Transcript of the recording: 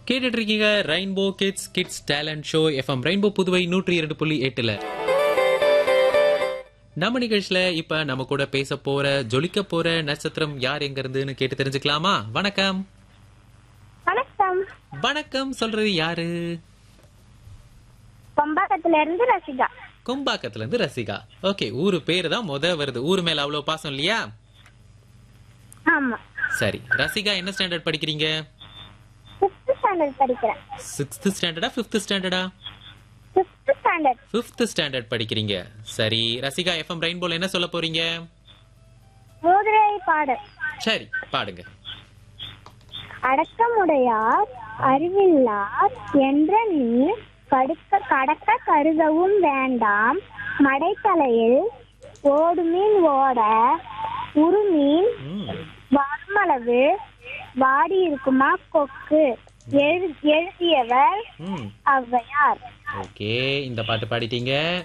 கேட்டுட்டு இருக்கீங்க rainbow kids kids talent show FM rainbow Puduvai நூற்றி இரண்டு புள்ளி எட்டுல நம்ம நிகழ்ச்சியில இப்ப நம்ம கூட பேச போற ஜொலிக்க போற நட்சத்திரம் யார் எங்க இருந்துன்னு கேட்டு தெரிஞ்சுக்கலாமா வணக்கம் வணக்கம் வணக்கம் சொல்றது யாரு கொம்பாக்கத்துல இருந்து ரசிகா கொம்பாக்கத்துல இருந்து ரசிகா ஓகே ஊரு பேரு தான் முத வருது ஊரு மேல அவ்வளவு பாசம் இல்லையா ஆமா சரி ரசிகா என்ன ஸ்டாண்டர்ட் படிக்கிறீங்க ஃபிஃப்த் ஸ்டாண்டர்ட் படிக்கிறேன் சிக்ஸ்த் ஸ்டாண்டர்டா ஃபிஃப்த் ஸ்டாண்டர்டா ஃபிஃப்த் ஸ்டாண்டர்ட் ஃபிஃப்த் ஸ்டாண்டர்ட் படிக்கிறீங்க சரி ரசிகா எஃப்எம் ரெயின்போல என்ன சொல்ல போறீங்க மோதிரை பாடல் சரி பாடுங்க அடக்கமுடையார் அறிவில்லார் என்ற நீ கடுக்க கடக்க கருதவும் வேண்டாம் மடைத்தலையில் ஓடுமீன் ஓட உருமீன் ம், வருமளவு வாடி இருக்குமா கொக்கு எழு- எழுதியவர் ம் ஔவையார் ஓகே இந்த பாட்டு பாடிட்டீங்க